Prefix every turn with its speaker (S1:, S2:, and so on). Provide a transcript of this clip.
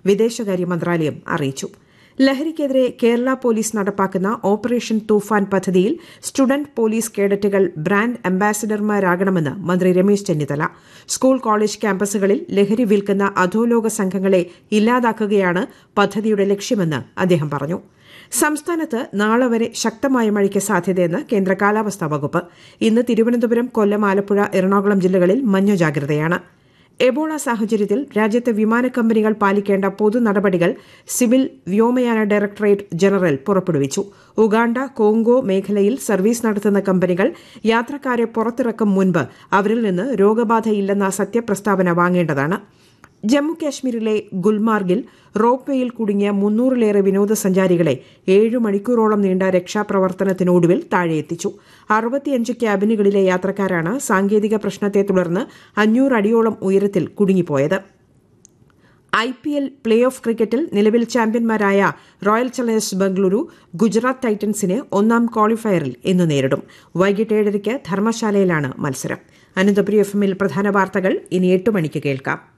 S1: വിദേശകാര്യ മന്ത്രാലയം അറിയിച്ചു ലഹരിക്കെതിരെ കേരള പോലീസ് നടപ്പാക്കുന്ന ഓപ്പറേഷൻ തൂഫാൻ പദ്ധതിയിൽ സ്റ്റുഡന്റ് പോലീസ് കേഡറ്റുകൾ ബ്രാൻഡ് അംബാസിഡർമാരാകണമെന്ന് മന്ത്രി രമേശ് ചെന്നിത്തല സ്കൂൾ കോളേജ് ക്യാമ്പസുകളിൽ ലഹരി വിൽക്കുന്ന അധോലോക സംഘങ്ങളെ ഇല്ലാതാക്കുകയാണ് പദ്ധതിയുടെ ലക്ഷ്യമെന്ന് അദ്ദേഹം പറഞ്ഞു സംസ്ഥാനത്ത് നാളെ വരെ ശക്തമായ മഴയ്ക്ക് സാധ്യതയെന്ന് കേന്ദ്ര കാലാവസ്ഥാ വകുപ്പ് ഇന്ന് തിരുവനന്തപുരം കൊല്ലം ആലപ്പുഴ എറണാകുളം ജില്ലകളിൽ മഞ്ഞ ജാഗ്രതയാണ് എബോള സാഹചര്യത്തിൽ രാജ്യത്തെ വിമാന കമ്പനികൾ പാലിക്കേണ്ട പൊതു നടപടികൾ സിവിൽ വ്യോമയാന ഡയറക്ടറേറ്റ് ജനറൽ പുറപ്പെടുവിച്ചു ഉഗാണ്ട കോങ്കോ മേഖലയിൽ സർവീസ് നടത്തുന്ന കമ്പനികൾ യാത്രക്കാരെ പുറത്തിറക്കും മുൻപ് അവരിൽ നിന്ന് രോഗബാധയില്ലെന്ന സത്യപ്രസ്താവന വാങ്ങേണ്ടതാണ് ജമ്മു കാശ്മീരിലെ ഗുൽമാർഗിൽ റോപ്പ് വേയിൽ കുടുങ്ങിയ മുന്നൂറിലേറെ വിനോദസഞ്ചാരികളെ ഏഴു മണിക്കൂറോളം നീണ്ട രക്ഷാപ്രവർത്തനത്തിനൊടുവിൽ താഴെയെത്തിച്ചു അറുപത്തിയഞ്ച് ക്യാബിനുകളിലെ യാത്രക്കാരാണ് സാങ്കേതിക പ്രശ്നത്തെ തുടർന്ന് അഞ്ഞൂറ് അടിയോളം ഉയരത്തിൽ കുടുങ്ങിപ്പോയത് I P L playoff ക്രിക്കറ്റിൽ നിലവിൽ ചാമ്പ്യന്മാരായ റോയൽ ചലഞ്ചേഴ്സ് ബംഗളൂരു ഗുജറാത്ത് ടൈറ്റൻസിനെ ഒന്നാം ക്വാളിഫയറിൽ ഇന്ന് നേരിടും വൈകിട്ട് ഏഴരയ്ക്ക് ധർമ്മശാലയിലാണ് മത്സരം അനന്തപുരി എഫ് എമ്മിൽ പ്രധാന വാർത്തകൾ ഇനി എട്ട് മണിക്ക് കേൾക്കാം